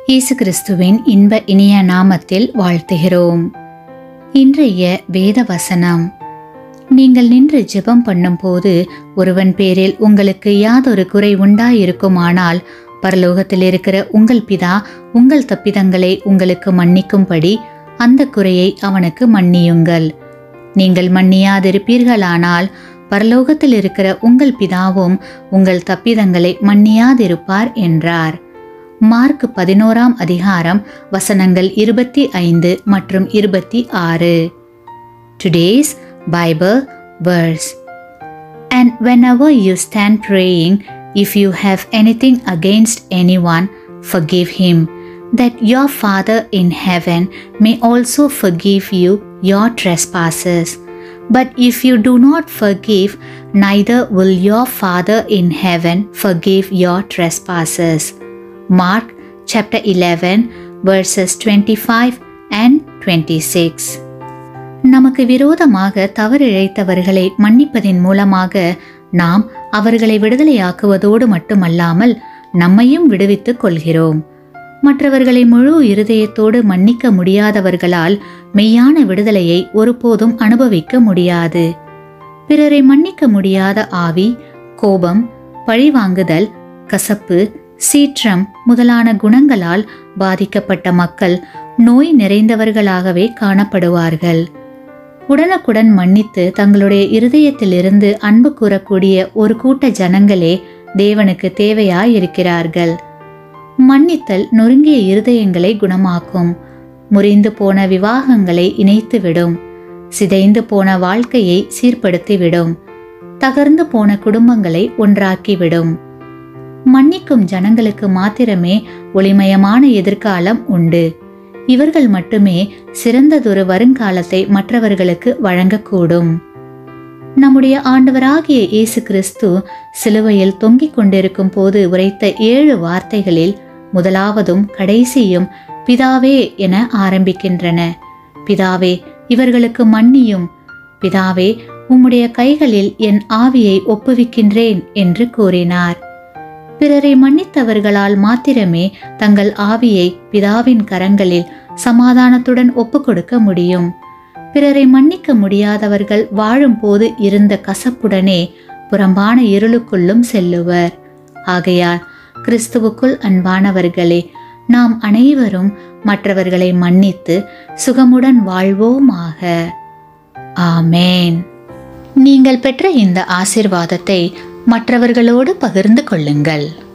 இயேசு கிறிஸ்துவின் இன்ப இனிய நாமத்தில் வாழ்த்துகிறோம் இன்றைய வேத வசனம் நீங்கள் நின்று ஜெபம் பண்ணும்போது ஒருவன் பேரில் உங்களுக்கு யாதொரு குறை உண்டாயிருக்குமானால் பரலோகத்தில் இருக்கிற உங்கள் பிதா உங்கள் தப்பிதங்களை உங்களுக்கு மன்னிக்கும்படி அந்த குறையை அவனுக்கு மன்னியுங்கள் நீங்கள் மன்னியாதிருப்பீர்களானால் பரலோகத்தில் இருக்கிற உங்கள் பிதாவும் உங்கள் தப்பிதங்களை மன்னியாதிருப்பார் என்றார் மார்க் பதினோராம் அதிகாரம் வசனங்கள் இருபத்தி ஐந்து மற்றும் இருபத்தி ஆறு today's Bible verse and whenever you stand praying if you have anything against anyone forgive him that your father in heaven may also forgive you your trespasses but if you do not forgive neither will your father in heaven forgive your trespasses mark chapter 11 verses 25 and 26 நமக்கு விரோதமாக தவறிழைத்தவர்களை மன்னிப்பதின் மூலமாக நாம் அவர்களை விடுதலையாக்குவதோடு மட்டுமல்லாமல் நம்மையும் விடுவித்துக் கொள்கிறோம் மற்றவர்களை முழு இருதயத்தோடு மன்னிக்க முடியாதவர்களால் மெய்யான விடுதலையை ஒருபோதும் அனுபவிக்க முடியாது பிறரை மன்னிக்க முடியாத ஆவி கோபம் பழிவாங்குதல் கசப்பு சீற்றம் முதலான குணங்களால் பாதிக்கப்பட்ட மக்கள் நோய் நிறைந்தவர்களாகவே காணப்படுவார்கள் உடனுக்குடன் மன்னித்து தங்களுடைய இருதயத்திலிருந்து அன்பு கூறக்கூடிய ஒரு கூட்ட ஜனங்களே தேவனுக்கு தேவையாயிருக்கிறார்கள் மன்னித்தல் நொறுங்கிய இருதயங்களை குணமாக்கும் முறிந்து போன விவாகங்களை இணைத்துவிடும் சிதைந்து போன வாழ்க்கையை சீர்படுத்திவிடும் தகர்ந்து போன குடும்பங்களை ஒன்றாக்கிவிடும் மன்னிக்கும் ஜனங்களுக்கு மாத்திரமே ஒளிமயமான எதிர்காலம் உண்டு இவர்கள் மட்டுமே சிறந்ததொரு வருங்காலத்தை மற்றவர்களுக்கு வழங்கக்கூடும் நம்முடைய ஆண்டவராகிய இயேசு கிறிஸ்து சிலுவையில் தொங்கிக் கொண்டிருக்கும் போது உரைத்த ஏழு வார்த்தைகளில் முதலாவதும் கடைசியும் பிதாவே என ஆரம்பிக்கின்றன பிதாவே இவர்களுக்கு மன்னியும் பிதாவே உம்முடைய கைகளில் என் ஆவியை ஒப்புவிக்கின்றேன் என்று கூறினார் பிறரை மன்னித்தவர்களால் மாத்திரமே தங்கள் ஆவியை பிதாவின் கரங்களில் சமாதானத்துடன் ஒப்புக்கொடுக்க முடியும் பிறரை மன்னிக்க முடியாதவர்கள் வாழும்போது இருந்த கசப்புடனே புறம்பான இருளுக்குள்ளும் செல்லுவர் ஆகையால் கிறிஸ்துவுக்குள் அன்பானவர்களே நாம் அனைவரும் மற்றவர்களை மன்னித்து சுகமுடன் வாழ்வோமாக ஆமேன் நீங்கள் பெற்ற இந்த ஆசிர்வாதத்தை மற்றவர்களோடு பகிர்ந்து கொள்ளுங்கள்